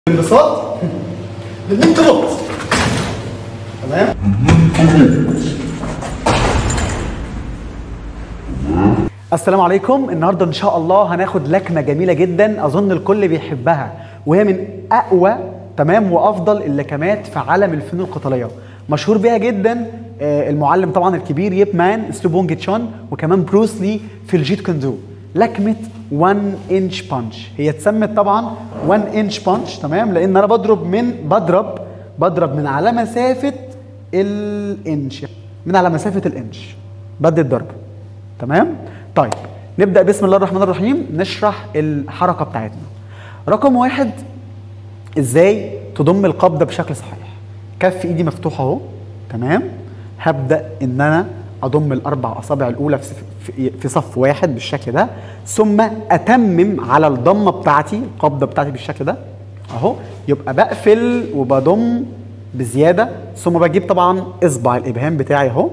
انبساط للانطلاق تمام السلام عليكم النهارده ان شاء الله هناخد لكمه جميله جدا اظن الكل بيحبها وهي من اقوى تمام وافضل اللكمات في عالم الفنون القتاليه مشهور بيها جدا آه، المعلم طبعا الكبير ييب مان اسلوب بونج تشون وكمان بروس لي في الجيت كوندو لكمه 1 انش بانش هي اتسمت طبعا 1 انش بانش تمام لان انا بضرب من بضرب بضرب من على مسافه الانش من على مسافه الانش بدي الضرب تمام طيب نبدا بسم الله الرحمن الرحيم نشرح الحركه بتاعتنا رقم واحد ازاي تضم القبضه بشكل صحيح كف ايدي مفتوحه اهو تمام هبدا ان انا اضم الاربع اصابع الاولى في في- في صف واحد بالشكل ده ثم اتمم على الضمه بتاعتي القبضه بتاعتي بالشكل ده اهو يبقى بقفل وبضم بزياده ثم بجيب طبعا اصبع الابهام بتاعي اهو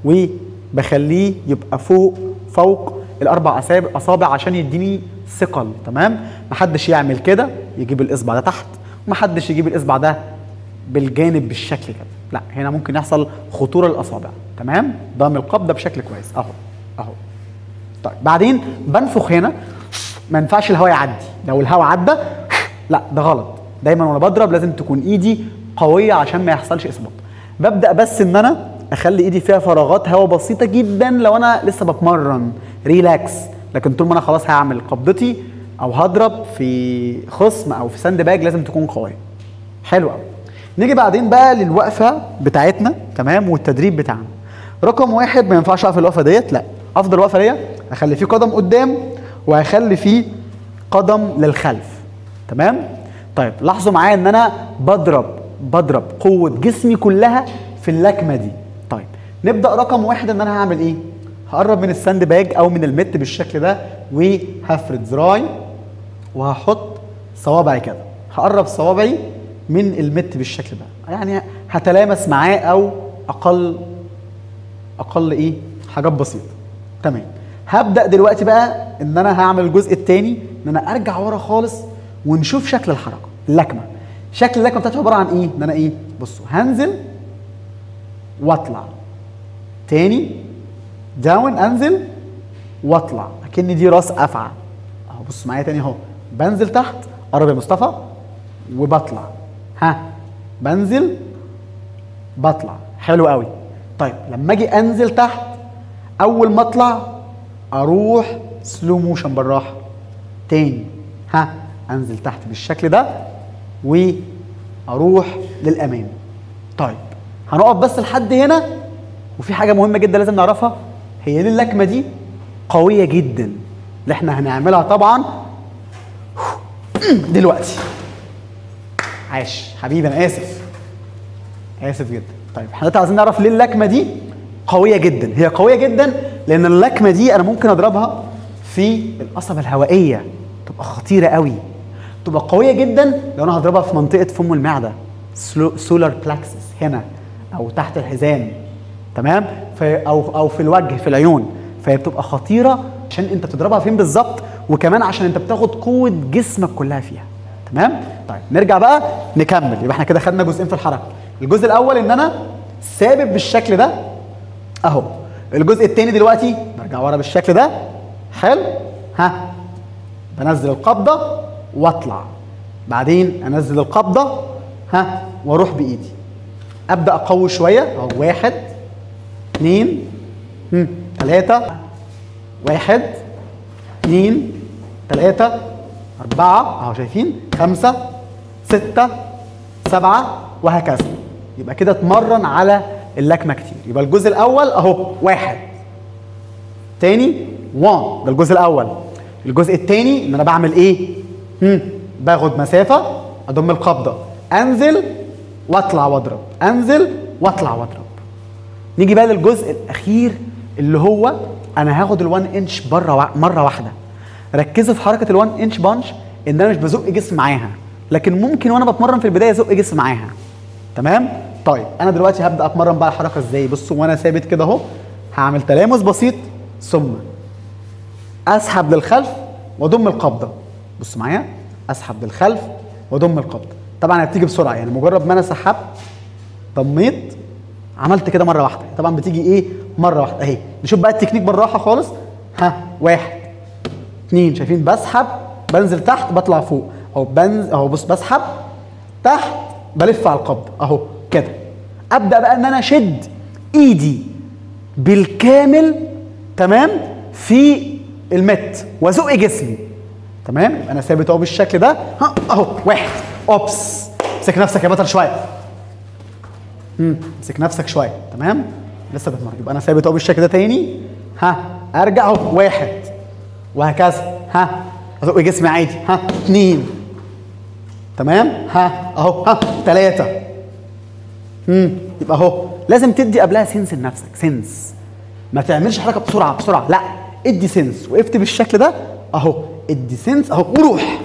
وبخليه يبقى فوق فوق الاربع اصابع اصابع عشان يديني ثقل تمام محدش يعمل كده يجيب الاصبع ده تحت ومحدش يجيب الاصبع ده بالجانب بالشكل كده لا هنا ممكن يحصل خطوره للاصابع تمام ضم القبضه بشكل كويس اهو اهو طيب بعدين بنفخ هنا ما ينفعش الهواء يعدي لو الهواء عدى لا ده غلط دايما وانا بضرب لازم تكون ايدي قويه عشان ما يحصلش اصابات ببدا بس ان انا اخلي ايدي فيها فراغات هواء بسيطه جدا لو انا لسه بتمرن ريلاكس لكن طول ما انا خلاص هعمل قبضتي او هضرب في خصم او في ساند باج لازم تكون قويه حلو قوي نيجي بعدين بقى للوقفه بتاعتنا تمام والتدريب بتاعنا رقم واحد ما ينفعش اقف الوقفه ديت لا افضل وقفه ليا اخلي فيه قدم قدام وهخلي فيه قدم للخلف تمام طيب لاحظوا معايا ان انا بضرب بضرب قوه جسمي كلها في اللكمه دي طيب نبدا رقم واحد ان انا هعمل ايه هقرب من الساند باج او من المت بالشكل ده وهفرد ذراعي وهحط صوابعي كده هقرب صوابعي من المت بالشكل ده يعني هتلامس معاه او اقل اقل ايه حاجات بسيطه تمام هبدا دلوقتي بقى ان انا هعمل الجزء الثاني ان انا ارجع ورا خالص ونشوف شكل الحركه اللكمه شكل اللكمه بتاعتي عباره عن ايه ان انا ايه بصوا هنزل واطلع تاني داون انزل واطلع اكن دي راس افعى اهو بص معايا تاني اهو بنزل تحت قرب يا مصطفى وبطلع ها بنزل بطلع حلو قوي طيب لما اجي انزل تحت اول ما اطلع اروح سلو موشن بالراحه تاني ها انزل تحت بالشكل ده واروح للامام طيب هنقف بس لحد هنا وفي حاجه مهمه جدا لازم نعرفها هي ليه اللكمه دي قويه جدا اللي احنا هنعملها طبعا دلوقتي عاش حبيبي انا اسف اسف جدا طيب احنا دلوقتي عايزين نعرف ليه اللكمه دي قويه جدا هي قويه جدا لان اللكمه دي انا ممكن اضربها في القصبه الهوائيه تبقى خطيره قوي تبقى قويه جدا لو انا هضربها في منطقه فم المعده سولار بلاكسس هنا او تحت الحزام تمام في او او في الوجه في العيون فهي بتبقى خطيره عشان انت بتضربها فين بالظبط وكمان عشان انت بتاخد قوه جسمك كلها فيها تمام طيب نرجع بقى نكمل يبقى احنا كده خدنا جزئين في الحركه الجزء الاول ان انا ثابت بالشكل ده اهو الجزء الثاني دلوقتي برجع ورا بالشكل ده حلو ها بنزل القبضه واطلع بعدين انزل القبضه ها واروح بايدي ابدا اقوي شويه اهو واحد اثنين هم، ثلاثه واحد اثنين ثلاثه اربعه اهو شايفين خمسه سته سبعه وهكذا يبقى كده اتمرن على اللكمه كتير يبقى الجزء الاول اهو واحد تاني 1 ده الجزء الاول الجزء التاني ان انا بعمل ايه هم. باخد مسافه اضم القبضه انزل واطلع واضرب انزل واطلع واضرب نيجي بقى للجزء الاخير اللي هو انا هاخد ال1 انش بره وا- مره واحده ركزوا في حركه ال1 انش بانش ان انا مش بزق جسم معاها لكن ممكن وانا بتمرن في البدايه ازق جسم معاها تمام طيب انا دلوقتي هبدا اتمرن بقى الحركه ازاي بصوا وانا ثابت كده اهو هعمل تلامس بسيط ثم اسحب للخلف واضم القبضه بصوا معايا اسحب للخلف واضم القبض طبعا هتيجي بسرعه يعني مجرد ما انا سحبت ضميت عملت كده مره واحده طبعا بتيجي ايه مره واحده اهي نشوف بقى التكنيك بالراحه خالص ها واحد اتنين شايفين بسحب بنزل تحت بطلع فوق اهو بنزل اهو بص بسحب تحت بلف على القبض اهو كده ابدا بقى ان انا اشد ايدي بالكامل تمام في المت وازق جسمي تمام يبقى انا ثابت اهو بالشكل ده ها اهو واحد اوبس امسك نفسك يا بطل شويه امم امسك نفسك شويه تمام لسه بتمرن يبقى انا ثابت اهو بالشكل ده تاني ها ارجع اهو واحد وهكذا ها ازق جسمي عادي ها اتنين تمام ها اهو ها ثلاثه امم يبقى اهو لازم تدي قبلها سنس لنفسك سنس ما تعملش حركه بسرعه بسرعه لا ادي سنس وقفت بالشكل ده اهو ادي سنس اهو وروح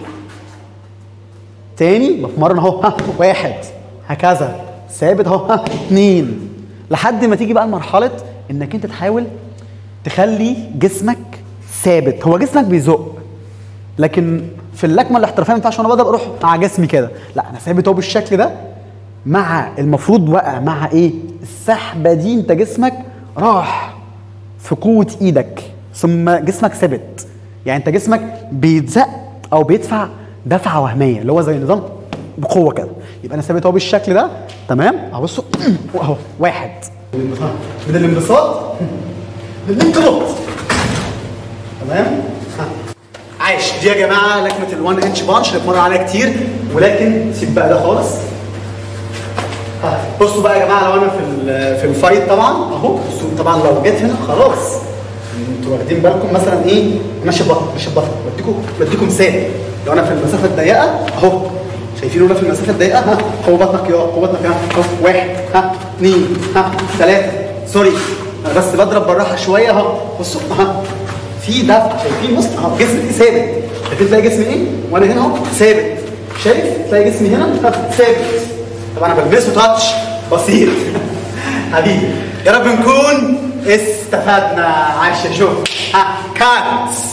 تاني بتمرن اهو ها واحد هكذا ثابت اهو ها اتنين لحد ما تيجي بقى لمرحله انك انت تحاول تخلي جسمك ثابت هو جسمك بيزق لكن في اللكمه الاحترافيه ما ينفعش وانا بضرب اروح مع جسمي كده لا انا ثابت اهو بالشكل ده مع المفروض وقع مع ايه السحبه دي انت جسمك راح في قوه ايدك ثم جسمك ثابت يعني انت جسمك بيتزق او بيدفع دفعه وهميه اللي هو زي نظام بقوه كده يبقى انا ثابت اهو بالشكل ده تمام اهو بصوا اهو واحد من الانبساط للانقباض تمام ها. عايش دي يا جماعه لكمه الوان انش بانش اللي بنتمرن عليها كتير ولكن سيب بقى ده خالص ها. بصوا بقى يا جماعه لو انا في ال- في الفايت طبعا اهو بصوا طبعا لو جيت هنا خلاص انتوا واخدين بالكم مثلا ايه ماشي بطن ماشي بطن بديكم بديكم مثال لو انا في المسافه الضيقه اهو شايفين وانا في المسافه الضيقه ها قوه بطنك يا قوه بطنك يا اهو واحد ها اثنين ها ثلاثه سوري انا بس بضرب بالراحه شويه اهو بصوا ها في دفع شايفين بص اهو جسمي ثابت شايفين تلاقي جسمي ايه وانا هنا اهو ثابت شايف تلاقي جسمي هنا ها، ثابت طبعا انا بلبسه تاتش بسيط حبيبي يا رب نكون استفدنا عايش شوف ها كات